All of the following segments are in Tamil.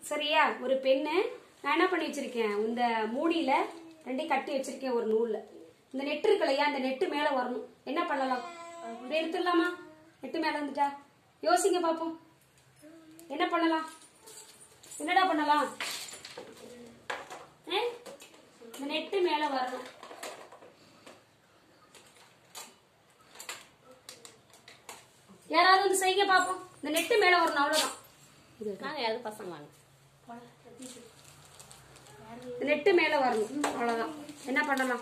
சரியா ஒரு பெண்ணு நான் என்ன பண்ணி வச்சிருக்கேன் இந்த மூடியில ரெண்டையும் கட்டி வச்சிருக்கேன் ஒரு நூல்ல இந்த நெட்டு இருக்கு இல்லையா இந்த நெட்டு மேல வரணும் என்ன பண்ணலாம் இப்படி எடுத்துடலாமா நெட்டு மேல வந்துட்டா யோசிங்க பாப்போம் என்ன பண்ணலாம் என்னடா பண்ணலாம் ஏ? இந்த நெட்டு மேல வரணும் யாராவது வந்து செய்யுங்க பாப்போம் இந்த நெட்டு மேல வரணும் அவ்வளவுதான் நாங்க யாரும் பசங்க வாங்க இந்த நெட்டு மேல வரணும் அவ்வளவுதான் என்ன பண்ணலாம்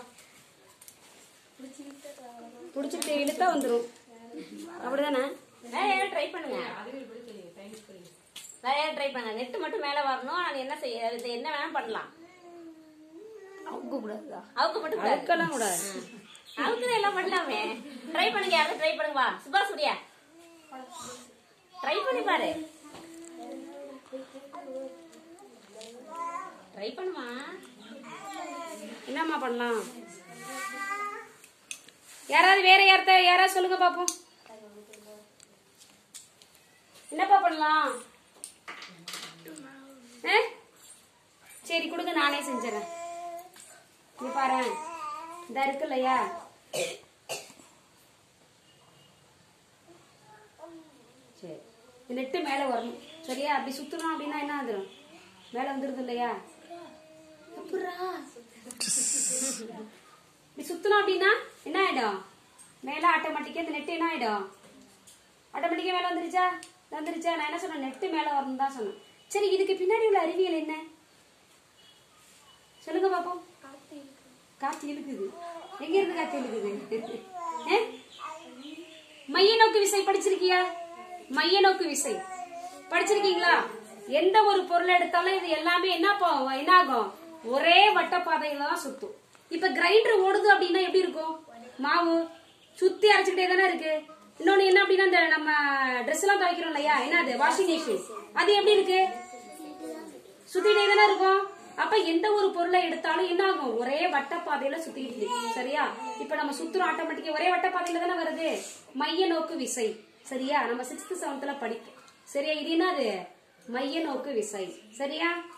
புடிச்சிட்டு இழுத்தா வந்துரும் அப்படிதானே வேற யாரும் ட்ரை பண்ணுங்க வேற யாரும் ட்ரை பண்ணுங்க நெட்டு மட்டும் மேல வரணும் நான் என்ன செய்ய இது என்ன வேணாலும் பண்ணலாம் அவுக்க கூடாதா அவுக்கு மட்டும் கூடாது அவுக்கலாம் கூடாது அவுக்கு எல்லாம் பண்ணலாமே ட்ரை பண்ணுங்க யாரும் ட்ரை பண்ணுங்க வா சுபா சூர்யா ட்ரை பண்ணி பாரு ட்ரை பண்ணுமா என்னம்மா பண்ணலாம் யாராவது வேற யார்த்த யாராவது சொல்லுங்க பாப்போம் என்னப்பா பண்ணலாம் ஆ? சரி கொடுங்க நானே செஞ்சுறேன் இங்க பாரு இந்த இருக்கு இல்லையா சரி இந்த நெட்டு மேல வரணும் சரியா அப்படி சுத்தணும் அப்படின்னா என்ன ஆகுதுரும் மேல வந்துருது இல்லையா அப்புறா இப்படி சுத்தணும் அப்படின்னா என்ன ஆயிடும் மேல ஆட்டோமேட்டிக்கா இந்த நெட் என்ன ஆயிடும் ஆட்டோமேட்டிக்கா மேல வந்துருச்சா வந்துருச்சா நான் என்ன சொன்னேன் நெட்டு மேல வரணும் தான் சொன்னேன் சரி இதுக்கு பின்னாடி உள்ள அறிவியல் என்ன சொல்லுங்க பாப்போம் காத்து இழுக்குது எங்க இருந்து காத்து இழுக்குது ஏ? மைய நோக்கு விசை படிச்சிருக்கியா மைய நோக்கு விசை படிச்சிருக்கீங்களா எந்த ஒரு பொருள் எடுத்தாலும் இது எல்லாமே என்ன போகும் என்ன ஆகும் ஒரே வட்டப்பாதையில தான் சுத்தும் இப்ப கிரைண்டர் ஓடுது அப்படின்னா எப்படி இருக்கும் மாவு சுத்தி அரைச்சுக்கிட்டே தானே இருக்கு இன்னொன்னு என்ன அப்படின்னா இந்த நம்ம ட்ரெஸ் எல்லாம் துவைக்கிறோம் இல்லையா என்னது வாஷிங் மிஷின் அது எப்படி இருக்கு சுத்திட்டே தானே இருக்கும் அப்ப எந்த ஒரு பொருளை எடுத்தாலும் என்ன ஆகும் ஒரே வட்டப்பாதையில சுத்திட்டு இருக்கு சரியா இப்ப நம்ம சுத்துறோம் ஆட்டோமேட்டிக்கா ஒரே வட்டப்பாதையில தானே வருது மைய நோக்கு விசை சரியா நம்ம சிக்ஸ்த் செவன்த்ல படிப்போம் சரியா இது என்னது மைய நோக்கு விசை சரியா